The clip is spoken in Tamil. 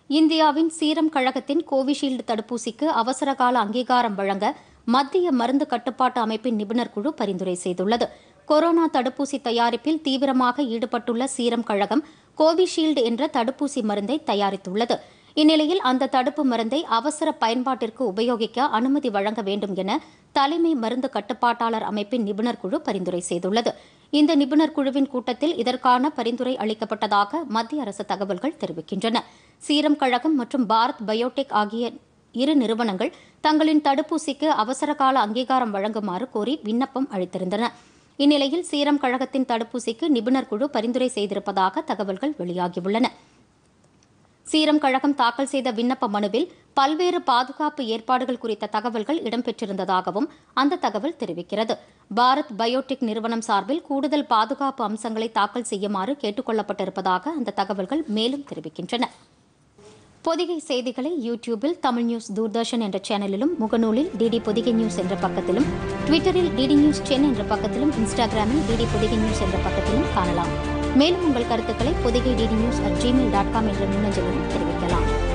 இந்தியாவின் சீரம் கழகத்தின் கோவிஷீல்டு தடுப்பூசிக்கு அவசரகால அங்கீகாரம் வழங்க மத்திய மருந்து கட்டுப்பாட்டு அமைப்பின் நிபுணர் குழு பரிந்துரை செய்துள்ளது கொரோனா தடுப்பூசி தயாரிப்பில் தீவிரமாக ஈடுபட்டுள்ள சீரம் கழகம் கோவிஷீல்டு என்ற தடுப்பூசி மருந்தை தயாரித்துள்ளது இந்நிலையில் அந்த தடுப்பு மருந்தை அவசர பயன்பாட்டிற்கு உபயோகிக்க அனுமதி வழங்க வேண்டும் என தலைமை மருந்து கட்டுப்பாட்டாளர் அமைப்பின் நிபுணர் குழு பரிந்துரை செய்துள்ளது இந்த நிபுணர் குழுவின் கூட்டத்தில் இதற்கான பரிந்துரை அளிக்கப்பட்டதாக மத்திய அரசு தகவல்கள் தெரிவிக்கின்றன சீரம் கழகம் மற்றும் பாரத் பயோடெக் ஆகிய இரு நிறுவனங்கள் தங்களின் தடுப்பூசிக்கு அவசரகால அங்கீகாரம் வழங்குமாறு கோரி விண்ணப்பம் அளித்திருந்தன இந்நிலையில் சீரம் கழகத்தின் தடுப்பூசிக்கு நிபுணர் குழு பரிந்துரை செய்திருப்பதாக தகவல்கள் வெளியாகியுள்ளன சீரம் கழகம் தாக்கல் செய்த விண்ணப்ப மனுவில் பல்வேறு பாதுகாப்பு ஏற்பாடுகள் குறித்த தகவல்கள் இடம்பெற்றிருந்ததாகவும் அந்த தகவல் தெரிவிக்கிறது பாரத் பயோடெக் நிறுவனம் சார்பில் கூடுதல் பாதுகாப்பு அம்சங்களை தாக்கல் செய்யுமாறு கேட்டுக் கொள்ளப்பட்டிருப்பதாக அந்த தகவல்கள் மேலும் தெரிவிக்கின்றன பொதிகை செய்திகளை யூடியூபில் தமிழ் நியூஸ் தூர்தர்ஷன் என்ற சேனலிலும் முகநூலில் டிடி பொதிகை நியூஸ் என்ற பக்கத்திலும் ட்விட்டரில் டிடி நியூஸ் சென் என்ற பக்கத்திலும் இன்ஸ்டாகிராமில் டிடி பொதிகை நியூஸ் என்ற பக்கத்திலும் காணலாம் மேலும் உங்கள் கருத்துக்களை Podhigai DD news at Gmail dot com என்ற மின்னஞ்சலிலும் தெரிவிக்கலாம்